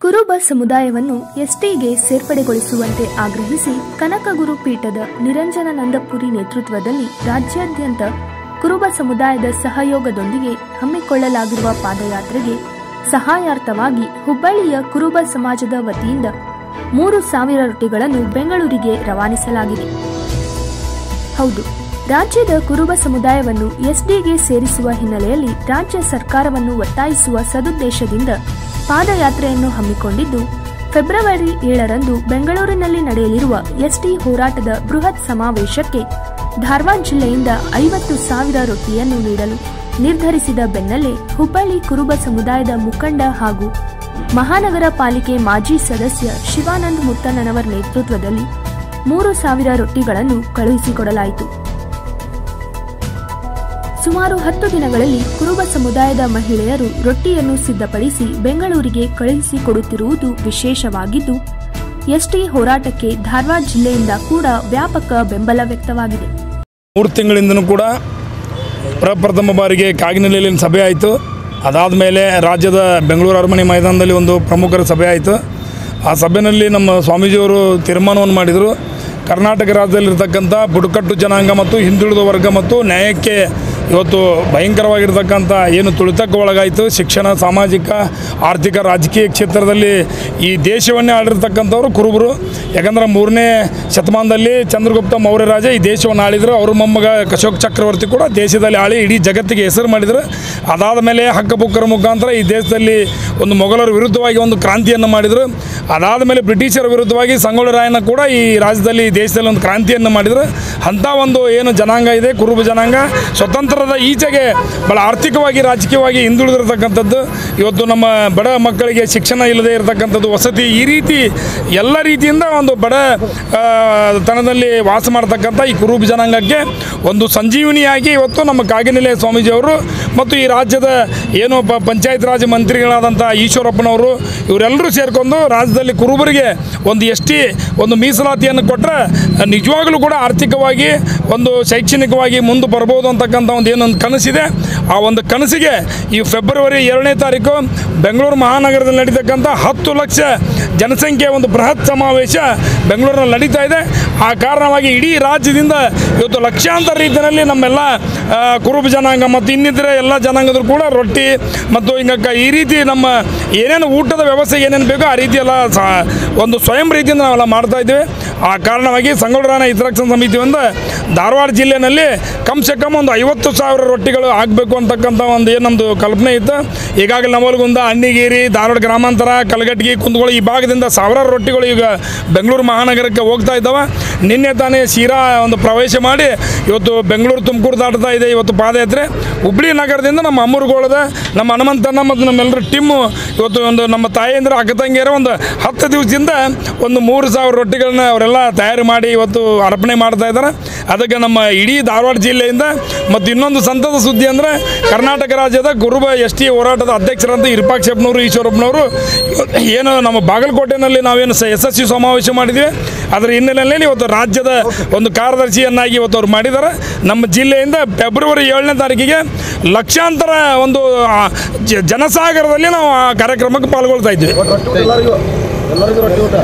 ಕುರುಬ ಸಮುದಾಯವನ್ನು ಎಸ್ಟಿಗೆ ಸೇರ್ಪಡೆಗೊಳಿಸುವಂತೆ ಆಗ್ರಹಿಸಿ ಕನಕಗುರು ಪೀಠದ ನಿರಂಜನಾನಂದಪುರಿ ನೇತೃತ್ವದಲ್ಲಿ ರಾಜ್ಯಾದ್ಯಂತ ಕುರುಬ ಸಮುದಾಯದ ಸಹಯೋಗದೊಂದಿಗೆ ಹಮ್ಮಿಕೊಳ್ಳಲಾಗಿರುವ ಪಾದಯಾತ್ರೆಗೆ ಸಹಾಯಾರ್ಥವಾಗಿ ಹುಬ್ಬಳ್ಳಿಯ ಕುರುಬ ಸಮಾಜದ ವತಿಯಿಂದ ಮೂರು ಸಾವಿರ ರೊಟ್ಟಿಗಳನ್ನು ಬೆಂಗಳೂರಿಗೆ ರವಾನಿಸಲಾಗಿದೆ ಹೌದು ರಾಜ್ಯದ ಕುರುಬ ಸಮುದಾಯವನ್ನು ಎಸ್ಡಿಗೆ ಸೇರಿಸುವ ಹಿನ್ನೆಲೆಯಲ್ಲಿ ರಾಜ್ಯ ಸರ್ಕಾರವನ್ನು ಒತ್ತಾಯಿಸುವ ಸದುದ್ದೇಶದಿಂದ ಪಾದಯಾತ್ರೆಯನ್ನು ಹಮ್ಮಿಕೊಂಡಿದ್ದು ಫೆಬ್ರವರಿ ಏಳರಂದು ಬೆಂಗಳೂರಿನಲ್ಲಿ ನಡೆಯಲಿರುವ ಎಸ್ಟಿ ಹೋರಾಟದ ಬೃಹತ್ ಸಮಾವೇಶಕ್ಕೆ ಧಾರವಾಡ ಜಿಲ್ಲೆಯಿಂದ ಐವತ್ತು ಸಾವಿರ ರೊಟ್ಟಿಯನ್ನು ನೀಡಲು ನಿರ್ಧರಿಸಿದ ಬೆನ್ನಲ್ಲೇ ಹುಬ್ಬಳ್ಳಿ ಕುರುಬ ಸಮುದಾಯದ ಮುಖಂಡ ಹಾಗೂ ಮಹಾನಗರ ಪಾಲಿಕೆ ಮಾಜಿ ಸದಸ್ಯ ಶಿವಾನಂದ್ ಮುತ್ತಣ್ಣನವರ್ ನೇತೃತ್ವದಲ್ಲಿ ಮೂರು ಸಾವಿರ ರೊಟ್ಟಿಗಳನ್ನು ಕಳುಹಿಸಿಕೊಡಲಾಯಿತು ಸುಮಾರು ಹತ್ತು ದಿನಗಳಲ್ಲಿ ಕುರುಬ ಸಮುದಾಯದ ಮಹಿಳೆಯರು ರೊಟ್ಟಿಯನ್ನು ಸಿದ್ಧಪಡಿಸಿ ಬೆಂಗಳೂರಿಗೆ ಕಳುಹಿಸಿಕೊಡುತ್ತಿರುವುದು ವಿಶೇಷವಾಗಿದ್ದು ಎಸ್ಟಿ ಹೋರಾಟಕ್ಕೆ ಧಾರವಾಡ ಜಿಲ್ಲೆಯಿಂದ ಕೂಡ ವ್ಯಾಪಕ ಬೆಂಬಲ ವ್ಯಕ್ತವಾಗಿದೆ ಮೂರು ತಿಂಗಳಿಂದನೂ ಕೂಡ ಪ್ರಪ್ರಥಮ ಬಾರಿಗೆ ಕಾಗಿನೆಲೆಯಲ್ಲಿ ಸಭೆ ಆಯಿತು ಅದಾದ ಮೇಲೆ ರಾಜ್ಯದ ಬೆಂಗಳೂರು ಅರಮನೆ ಮೈದಾನದಲ್ಲಿ ಒಂದು ಪ್ರಮುಖರ ಸಭೆ ಆಯಿತು ಆ ಸಭೆಯಲ್ಲಿ ನಮ್ಮ ಸ್ವಾಮೀಜಿಯವರು ತೀರ್ಮಾನವನ್ನು ಮಾಡಿದರು ಕರ್ನಾಟಕ ರಾಜ್ಯದಲ್ಲಿರ್ತಕ್ಕಂಥ ಬುಡಕಟ್ಟು ಜನಾಂಗ ಮತ್ತು ಹಿಂದುಳಿದ ವರ್ಗ ಮತ್ತು ನ್ಯಾಯಕ್ಕೆ ಇವತ್ತು ಭಯಂಕರವಾಗಿರ್ತಕ್ಕಂಥ ಏನು ತುಳಿತಕ್ಕೆ ಒಳಗಾಯಿತು ಶಿಕ್ಷಣ ಸಾಮಾಜಿಕ ಆರ್ಥಿಕ ರಾಜಕೀಯ ಕ್ಷೇತ್ರದಲ್ಲಿ ಈ ದೇಶವನ್ನೇ ಆಳಿರ್ತಕ್ಕಂಥವ್ರು ಕುರುಬರು ಯಾಕಂದ್ರೆ ಮೂರನೇ ಶತಮಾನದಲ್ಲಿ ಚಂದ್ರಗುಪ್ತ ಮೌರ್ಯ ರಾಜ ಈ ದೇಶವನ್ನು ಆಳಿದ್ರು ಅವ್ರ ಮೊಮ್ಮಗ ಅಶೋಕ್ ಚಕ್ರವರ್ತಿ ಕೂಡ ದೇಶದಲ್ಲಿ ಆಳಿ ಇಡೀ ಜಗತ್ತಿಗೆ ಹೆಸರು ಮಾಡಿದರು ಅದಾದ ಮೇಲೆ ಹಕ್ಕಬುಕ್ಕರ ಮುಖಾಂತರ ಈ ದೇಶದಲ್ಲಿ ಒಂದು ಮೊಘಲರ ವಿರುದ್ಧವಾಗಿ ಒಂದು ಕ್ರಾಂತಿಯನ್ನು ಮಾಡಿದರು ಅದಾದ ಮೇಲೆ ಬ್ರಿಟಿಷರ ವಿರುದ್ಧವಾಗಿ ಸಂಗೊಳ್ಳಿ ರಾಯಣ್ಣ ಕೂಡ ಈ ರಾಜ್ಯದಲ್ಲಿ ಈ ದೇಶದಲ್ಲಿ ಒಂದು ಕ್ರಾಂತಿಯನ್ನು ಮಾಡಿದರು ಅಂಥ ಒಂದು ಏನು ಜನಾಂಗ ಇದೆ ಕುರುಬ ಜನಾಂಗ ಸ್ವತಂತ್ರದ ಈಚೆಗೆ ಭಾಳ ಆರ್ಥಿಕವಾಗಿ ರಾಜಕೀಯವಾಗಿ ಹಿಂದುಳಿದಿರತಕ್ಕಂಥದ್ದು ಇವತ್ತು ನಮ್ಮ ಬಡ ಮಕ್ಕಳಿಗೆ ಶಿಕ್ಷಣ ಇಲ್ಲದೆ ಇರತಕ್ಕಂಥದ್ದು ವಸತಿ ಈ ರೀತಿ ಎಲ್ಲ ರೀತಿಯಿಂದ ಒಂದು ಬಡ ಆ, ತನದಲ್ಲಿ ವಾಸ ಮಾಡ್ತಕ್ಕಂಥ ಈ ಕುರುಬ ಜನಾಂಗಕ್ಕೆ ಒಂದು ಸಂಜೀವನಿಯಾಗಿ ಇವತ್ತು ನಮ್ಮ ಕಾಗಿನೆಲೆ ಸ್ವಾಮೀಜಿಯವರು ಮತ್ತು ಈ ರಾಜ್ಯದ ಏನು ಪ ಪಂಚಾಯತ್ ರಾಜ್ ಮಂತ್ರಿಗಳಾದಂಥ ಈಶ್ವರಪ್ಪನವರು ಇವರೆಲ್ಲರೂ ಸೇರಿಕೊಂಡು ರಾಜ್ಯದಲ್ಲಿ ಕುರುಬರಿಗೆ ಒಂದು ಎಷ್ಟಿ ಒಂದು ಮೀಸಲಾತಿಯನ್ನು ಕೊಟ್ಟರೆ ನಿಜವಾಗಲೂ ಕೂಡ ಆರ್ಥಿಕವಾಗಿ ಒಂದು ಶೈಕ್ಷಣಿಕವಾಗಿ ಮುಂದೆ ಬರ್ಬೋದು ಅಂತಕ್ಕಂಥ ಒಂದು ಏನೊಂದು ಕನಸಿದೆ ಆ ಒಂದು ಕನಸಿಗೆ ಈ ಫೆಬ್ರವರಿ ಎರಡನೇ ತಾರೀಕು ಬೆಂಗಳೂರು ಮಹಾನಗರದಲ್ಲಿ ನಡೀತಕ್ಕಂಥ ಹತ್ತು ಲಕ್ಷ ಜನಸಂಖ್ಯೆ ಒಂದು ಬೃಹತ್ ಸಮಾವೇಶ ಬೆಂಗಳೂರಿನಲ್ಲಿ ನಡೀತಾ ಇದೆ ಆ ಕಾರಣವಾಗಿ ಇಡೀ ರಾಜ್ಯದಿಂದ ಇವತ್ತು ಲಕ್ಷಾಂತರ ರೀತಿಯಲ್ಲಿ ನಮ್ಮೆಲ್ಲ ಆ, ಕುರುಬ ಜನಾಂಗ ಮತ್ತು ಇನ್ನಿತರ ಎಲ್ಲ ಜನಾಂಗದ್ರು ಕೂಡ ರೊಟ್ಟಿ ಮತ್ತು ಹಿಂಗಕ್ಕ ಈ ರೀತಿ ನಮ್ಮ ಏನೇನು ಊಟದ ವ್ಯವಸ್ಥೆ ಏನೇನು ಬೇಕೋ ಆ ರೀತಿ ಎಲ್ಲ ಸಾ ಒಂದು ಸ್ವಯಂ ರೀತಿಯಿಂದ ನಾವೆಲ್ಲ ಮಾಡ್ತಾ ಇದ್ದೀವಿ ಆ ಕಾರಣವಾಗಿ ಸಂಗೊಳ್ರಾಯನ ಹಿತರಕ್ಷಣಾ ಸಮಿತಿಯಿಂದ ಧಾರವಾಡ ಜಿಲ್ಲೆಯಲ್ಲಿ ಕಮ್ ಸೆ ಕಮ್ ಒಂದು ಐವತ್ತು ಸಾವಿರ ರೊಟ್ಟಿಗಳು ಆಗಬೇಕು ಅಂತಕ್ಕಂಥ ಒಂದು ಏನು ನಮ್ಮದು ಕಲ್ಪನೆ ಇತ್ತು ಈಗಾಗಲೇ ನವಲಗುಂದ ಅಣ್ಣಿಗೇರಿ ಧಾರವಾಡ ಗ್ರಾಮಾಂತರ ಕಲಗಟ್ಗಿ ಕುಂದಗೋಳ ಈ ಭಾಗದಿಂದ ಸಾವಿರಾರು ರೊಟ್ಟಿಗಳು ಈಗ ಬೆಂಗಳೂರು ಮಹಾನಗರಕ್ಕೆ ಹೋಗ್ತಾ ಇದ್ದಾವೆ ನಿನ್ನೆ ತಾನೇ ಶಿರಾ ಒಂದು ಪ್ರವೇಶ ಮಾಡಿ ಇವತ್ತು ಬೆಂಗಳೂರು ತುಮಕೂರು ದಾಟ್ತಾ ಇದೆ ಇವತ್ತು ಪಾದಯಾತ್ರೆ ಹುಬ್ಳಿ ನಗರದಿಂದ ನಮ್ಮ ಅಮ್ಮರುಗೋಳದ ನಮ್ಮ ಹನುಮಂತಣ್ಣ ಮತ್ತು ನಮ್ಮೆಲ್ಲರ ಟೀಮು ಇವತ್ತು ಒಂದು ನಮ್ಮ ತಾಯಂದಿರ ಅಕ್ಕ ತಂಗಿಯರ ಒಂದು ಹತ್ತು ದಿವಸದಿಂದ ಒಂದು ಮೂರು ಸಾವಿರ ರೊಟ್ಟಿಗಳನ್ನ ಅವರೆಲ್ಲ ತಯಾರು ಮಾಡಿ ಇವತ್ತು ಅರ್ಪಣೆ ಮಾಡ್ತಾ ಇದ್ದಾರೆ ಅದಕ್ಕೆ ನಮ್ಮ ಇಡೀ ಧಾರವಾಡ ಜಿಲ್ಲೆಯಿಂದ ಮತ್ತು ಇನ್ನೊಂದು ಸಂತದ ಸುದ್ದಿ ಅಂದರೆ ಕರ್ನಾಟಕ ರಾಜ್ಯದ ಕುರುಬ ಎಸ್ ಟಿ ಹೋರಾಟದ ಅಧ್ಯಕ್ಷರಂತ ಇರ್ಪಾಕ್ಷಪ್ಪನವರು ಈಶ್ವರಪ್ಪನವರು ಇವತ್ತು ಏನು ನಮ್ಮ ಬಾಗಲಕೋಟೆನಲ್ಲಿ ನಾವೇನು ಸ ಯಶಸ್ವಿ ಸಮಾವೇಶ ಮಾಡಿದ್ವಿ ಅದರ ಹಿನ್ನೆಲೆಯಲ್ಲಿ ಇವತ್ತು ರಾಜ್ಯದ ಒಂದು ಕಾರ್ಯದರ್ಶಿಯನ್ನಾಗಿ ಇವತ್ತು ಅವ್ರು ಮಾಡಿದ್ದಾರೆ ನಮ್ಮ ಜಿಲ್ಲೆಯಿಂದ ಫೆಬ್ರವರಿ ಏಳನೇ ತಾರೀಕಿಗೆ ಲಕ್ಷಾಂತರ ಒಂದು ಆ, ಜ- ಜನಸಾಗರದಲ್ಲಿ ನಾವು ಆ ಕಾರ್ಯಕ್ರಮಕ್ಕೆ ಪಾಲ್ಗೊಳ್ತಾ ಇದ್ವಿ ಎಲ್ಲರಿಗೂ ಎಲ್ಲರಿಗೂ ರೊಟ್ಟಿ ಊಟ